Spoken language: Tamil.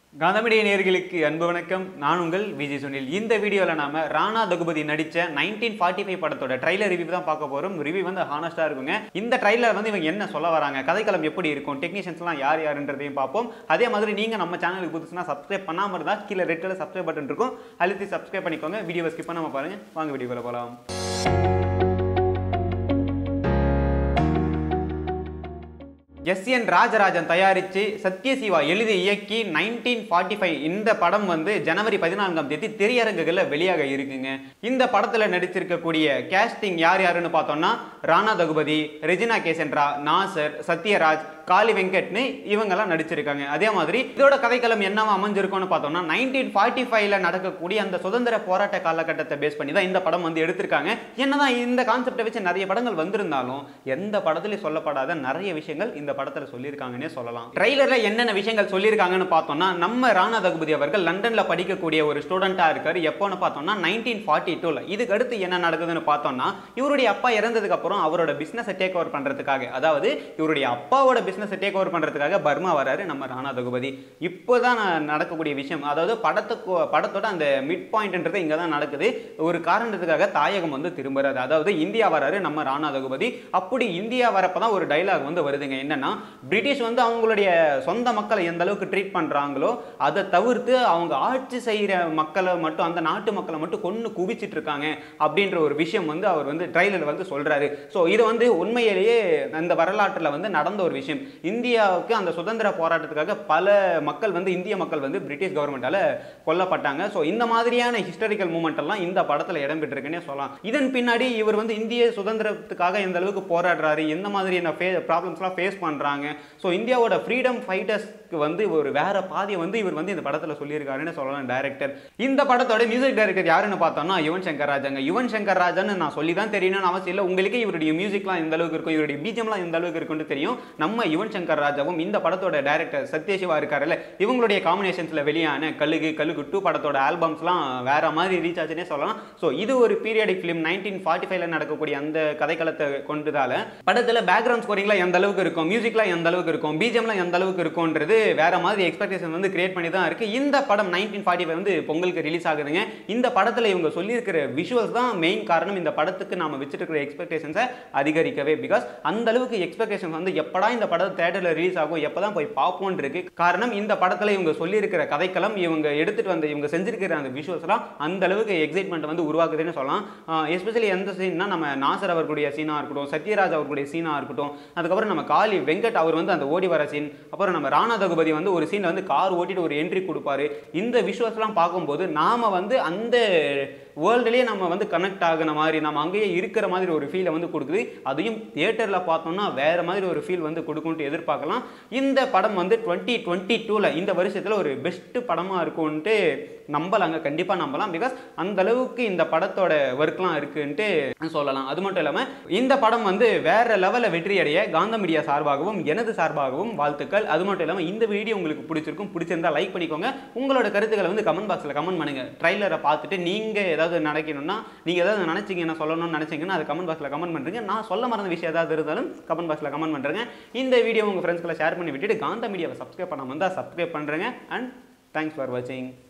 காந்தமிடிய நேர்களுக்கு அன்பு வணக்கம் நான் உங்கள் விஜய் சுனில் இந்த வீடியோவில் நாம ராணா தகுபதி நடித்த நைன்டீன் ஃபார்ட்டி ஃபைவ் படத்தோட ட்ரைலர் ரிவ்யூ தான் பார்க்க போகிறோம் ரிவ்யூ வந்து ஹானஸ்டாக இருக்குங்க இந்த ட்ரைலர் வந்து இவங்க என்ன சொல்ல வராங்க கதைக்களம் எப்படி இருக்கும் டெக்னீஷியன்ஸ்லாம் யார் யாருன்றதையும் பார்ப்போம் அதே மாதிரி நீங்கள் நம்ம சேனலுக்கு புதுசுனா சப்ஸ்கிரைப் பண்ணாமல் இருந்தால் கீழே ரெட் கலர் சப்ஸ்கிரைப் பட்டன் இருக்கும் அழுத்தி சப்ஸ்கிரைப் பண்ணிக்கோங்க வீடியோவை ஸ்கிப் பண்ணாமல் பாருங்க வாங்க வீடியோக்குள்ள போகலாம் எஸ் என் ராஜராஜன் தயாரித்து சத்யசிவா எழுதி இயக்கி நைன்டீன் ஃபார்ட்டி ஃபைவ் இந்த படம் வந்து ஜனவரி பதினான்காம் தேதி திரையரங்குகளில் வெளியாக இருக்குங்க இந்த படத்தில் நடிச்சிருக்கக்கூடிய கேஸ்டிங் யார் யாருன்னு பார்த்தோம்னா ராணா தகுபதி ரெஜினா கேசென்ட்ரா நாசர் சத்யராஜ் காளி வெங்கட்னு இவங்கெல்லாம் நடிச்சிருக்காங்க அதே மாதிரி இதோட கதைக்களம் என்னவா அமைஞ்சிருக்கும்னு பார்த்தோம்னா நைன்டீன் ஃபார்ட்டி ஃபைவ்ல நடக்கக்கூடிய அந்த சுதந்திர போராட்ட காலகட்டத்தை பேஸ் பண்ணி தான் இந்த படம் வந்து எடுத்திருக்காங்க என்னதான் இந்த கான்செப்டை வச்சு நிறைய படங்கள் வந்திருந்தாலும் எந்த படத்துலையும் சொல்லப்படாத நிறைய விஷயங்கள் இந்த படத்துல சொல்லியிருக்காங்கன்னே சொல்லலாம் ட்ரைலர்ல என்னென்ன விஷயங்கள் சொல்லியிருக்காங்கன்னு பார்த்தோம்னா நம்ம ராணா தகுபதி அவர்கள் லண்டன்ல படிக்கக்கூடிய ஒரு ஸ்டூடெண்டா இருக்காரு எப்போன்னு பார்த்தோம்னா நைன்டீன் ஃபார்ட்டி டூல இதுக்கு அடுத்து என்ன நடக்குதுன்னு பார்த்தோம்னா இவருடைய அப்பா இறந்ததுக்கு அப்புறம் அவரோட பிசினஸை டேக் ஓவர் பண்றதுக்காக அதாவது இவருடைய அப்பாவோட பிசினஸை டேக் ஓவர் பண்றதுக்காக பர்மா வராரு நம்ம ராணா தகுபதி இப்போதான் நடக்கக்கூடிய விஷயம் அதாவது படத்துக்கு படத்தோட அந்த மிட் பாயிண்ட்ன்றது இங்க தான் நடக்குது ஒரு காரணத்துக்காக தாயகம் வந்து திரும்புறாரு அதாவது இந்தியா வராரு நம்ம ராணா தகுபதி அப்படி இந்தியா வரப்பதான் ஒரு டைலாக் வந்து வருதுங்க என்னன்னா பிரிட்டிஷ் வந்து அவங்களுடைய சொந்த மக்களை எந்த அளவுக்கு ட்ரீட் பண்றாங்களோ அதை தவிர்த்து அவங்க ஆட்சி செய்யற மக்களை மட்டும் அந்த நாட்டு மக்களை மட்டும் கொண்டு குவிச்சிட்டு இருக்காங்க அப்படின்ற ஒரு விஷயம் வந்து அவர் வந்து ட்ரைலர் வந்து சொல்றாரு ஸோ இது வந்து உண்மையிலேயே அந்த வரலாற்றில் வந்து நடந்த ஒரு விஷயம் இந்தியாவுக்கு அந்த சுதந்திர போராட்டத்துக்காக பல மக்கள் வந்து இந்திய மக்கள் வந்து பிரிட்டிஷ் கவர்மெண்டால கொல்லப்பட்டாங்க ஸோ இந்த மாதிரியான ஹிஸ்டாரிக்கல் மூமெண்ட் எல்லாம் இந்த படத்தில் இடம்பெற்றிருக்குன்னே சொல்லலாம் இதன் பின்னாடி இவர் வந்து இந்திய சுதந்திரத்துக்காக எந்த அளவுக்கு போராடுறாரு எந்த மாதிரியான ஃபே ப்ராப்ளம்ஸ்லாம் ஃபேஸ் பண்ணுறாங்க ஸோ இந்தியாவோட ஃப்ரீடம் ஃபைட்டர்ஸ்க்கு வந்து ஒரு வேற பாதையை வந்து இவர் வந்து இந்த படத்தில் சொல்லியிருக்காருன்னு சொல்லலாம் டைரக்டர் இந்த படத்தோட மியூசிக் டைரக்டர் யாருன்னு பார்த்தோம்னா யுவன் சங்கர் ராஜாங்க யுவன் சங்கர் ராஜன் நான் சொல்லி தான் தெரியணும்னு அவசியம் இல்லை உங்களுக்கு இவருடைய மியூசிக்லாம் எந்த அளவுக்கு இருக்கும் இவருடைய பீஜம்லாம் எந்த அளவுக்கு இருக்குன்னு தெரியும் நம்ம யுவன் சங்கர் ராஜாவும் இந்த படத்தோட டைரக்டர் சத்யசிவா இருக்காருல்ல இவங்களுடைய காம்பினேஷன்ஸில் வெளியான கழுகு கழுகு டூ படத்தோட ஆல்பம்ஸ்லாம் வேற மாதிரி ரீச் ஆச்சுன்னே சொல்லலாம் ஸோ இது ஒரு பீரியாடிக் ஃபிலிம் நைன்டீன் ஃபார்ட்டி ஃபைவ்ல நடக்கக்கூடிய அந்த கதைக்களத்தை கொண்டதால படத்தில் பேக்ரவுண்ட் ஸ்கோரிங்லாம் எந்த அளவுக்கு இருக்கும் மியூசிக்லாம் எந்த அளவுக்கு இருக்கும் பீஜம்லாம் எந்த அளவுக்கு இருக்கும்ன்றது வேற மாதிரி எக்ஸ்பெக்டேஷன் வந்து கிரியேட் பண்ணி தான் இருக்கு இந்த படம் நைன்டீன் ஃபார்ட்டி ஃபைவ் வந்து பொங்கலுக்கு ரிலீஸ் ஆகுதுங்க இந்த படத்தில் இவங்க சொல்லியிருக்கிற விஷுவல்ஸ் தான் மெயின் காரணம் இந்த படத்துக்கு நாம வச்சுட்டு இருக்கிற எக்ஸ்பெக்டேஷன்ஸை அதிகரிக்கவே பிகாஸ் அந்த அளவுக்கு எக்ஸ்பெக்டேஷன் வந்து எப்படா இந்த படம் தேட்டரில் ரிலீஸ் ஆகும் எப்பதான் போய் பார்ப்போம்னு இருக்கு காரணம் இந்த படத்தில் இவங்க சொல்லியிருக்கிற கதைக்களம் இவங்க எடுத்துட்டு வந்த இவங்க செஞ்சிருக்கிற அந்த விஷுவல்ஸ்லாம் அந்த அளவுக்கு எக்ஸைட்மெண்ட் வந்து உருவாக்குதுன்னு சொல்லலாம் எஸ்பெஷலி எந்த சீன்னா நம்ம நாசர் அவர்களுடைய சீனாக இருக்கட்டும் சத்யராஜ் அவர்களுடைய சீனாக இருக்கட்டும் அதுக்கப்புறம் நம்ம காளி வெங்கட் அவர் வந்து அந்த ஓடி வர சீன் அப்புறம் நம்ம ராணா தகுபதி வந்து ஒரு சீனில் வந்து கார் ஓட்டிட்டு ஒரு என்ட்ரி கொடுப்பாரு இந்த விஷுவல்ஸ்லாம் பார்க்கும்போது நாம வந்து அந்த வேர்ல்டுலேயே நம்ம வந்து கனெக்ட் ஆகின மாதிரி நம்ம அங்கேயே இருக்கிற மாதிரி ஒரு ஃபீலை வந்து கொடுக்குது அதையும் தியேட்டரில் பார்த்தோம்னா வேற மாதிரி ஒரு ஃபீல் வந்து கொடுக்கும்ட்டு எதிர்பார்க்கலாம் இந்த படம் வந்து டுவெண்ட்டி டுவெண்ட்டி டூவில் இந்த வருஷத்தில் ஒரு பெஸ்ட் படமாக இருக்கும்ன்ட்டு நம்பலாங்க கண்டிப்பாக நம்பலாம் பிகாஸ் அந்த அளவுக்கு இந்த படத்தோட ஒர்க்லாம் இருக்குன்ட்டு சொல்லலாம் அது மட்டும் இல்லாமல் இந்த படம் வந்து வேற லெவலில் வெற்றி அடைய காந்த மீடியா சார்பாகவும் எனது சார்பாகவும் வாழ்த்துக்கள் அது மட்டும் இல்லாமல் இந்த வீடியோ உங்களுக்கு பிடிச்சிருக்கும் பிடிச்சிருந்தா லைக் பண்ணிக்கோங்க உங்களோட கருத்துக்களை வந்து கமெண்ட் பாக்ஸில் கமெண்ட் பண்ணுங்க ட்ரைலரை பார்த்துட்டு நீங்கள் ஏதாவது நினைக்கணும்னா நீங்கள் ஏதாவது நினைச்சீங்க என்ன சொல்லணும்னு நினைச்சீங்கன்னா அது கமெண்ட் பாக்ஸில் கமெண்ட் பண்ணுறீங்க நான் சொல்ல மறந்த விஷயம் ஏதாவது இருந்தாலும் கமெண்ட் பாக்ஸில் கமெண்ட் பண்ணுறேங்க இந்த வீடியோ உங்கள் ஃப்ரெண்ட்ஸ்களை ஷேர் பண்ணி விட்டுட்டு காந்த மீடியாவை சப்ஸ்கிரைப் பண்ணாமல் இருந்தால் சப்ஸ்கிரைப் பண்ணுறேங்க அண்ட் தேங்க்ஸ் ஃபார் வாட்சிங்